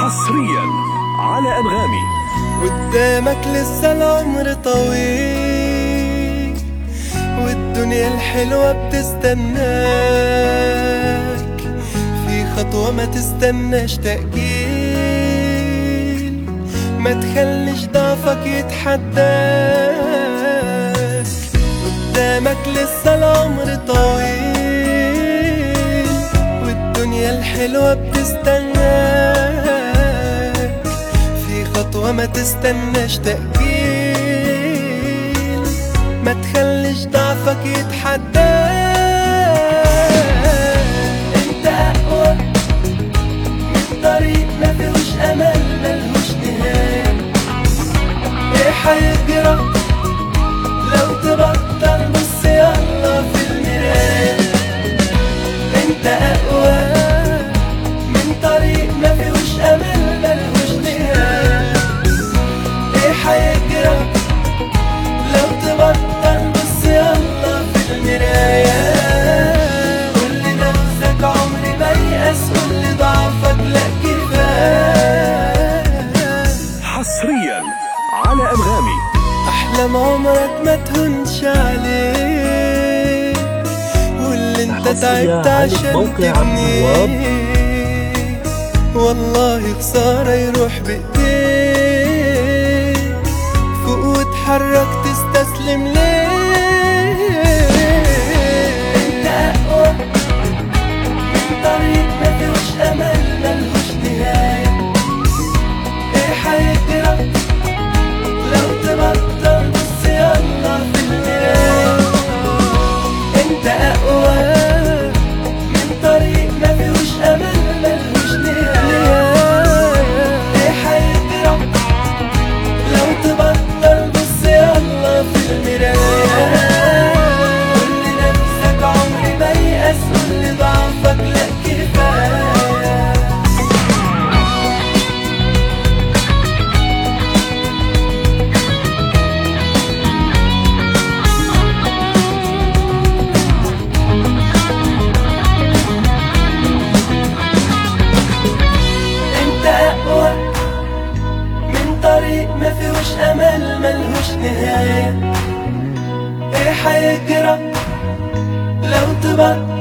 حصريا على أنغامي قدامك لسه العمر طويل والدنيا الحلوة بتستناك في خطوة ما تستناش تأجيل ما تخليش ضعفك يتحداك قدامك لسه العمر طويل والدنيا الحلوة بتستناك في خطوة ما تستناش تأجيل ما تخليش ضعفك يتحداك انت أقوى من طريق ما فيهوش أمل ملهوش نهاية ايه هيجرى لو تبطل بص يلا في المراية انت اقوى من طريق ما فيهوش امل ملهوش نهاية ايه هيجرى لو تبطل بص يلا في المراية قول لنفسك عمري ما يأس قول لضعفك لا كفاية حصريا على أنغامي احلام عمرك ما تهونش عليك واللي انت حصريا تعبت على عشان موقع عبد الوهاب. تبنيه والله خسارة يروح بإيديك فوق واتحرك تستسلم ليه انت اقوى من طريق ما فيهوش امل ملهوش نهاية ايه هيجرى لو تبطل بص يلا في المراية انت اقوى من طريق ما فيهوش امل ملهوش نهاية ايه هيجرى لو تبطل بص يلا في المراية قول لنفسك عمري ما يأس قول لضعفك لا كفاية انت اقوى من طريق ما فيهوش امل ملهوش نهاية ايه هيجرى لو تبطل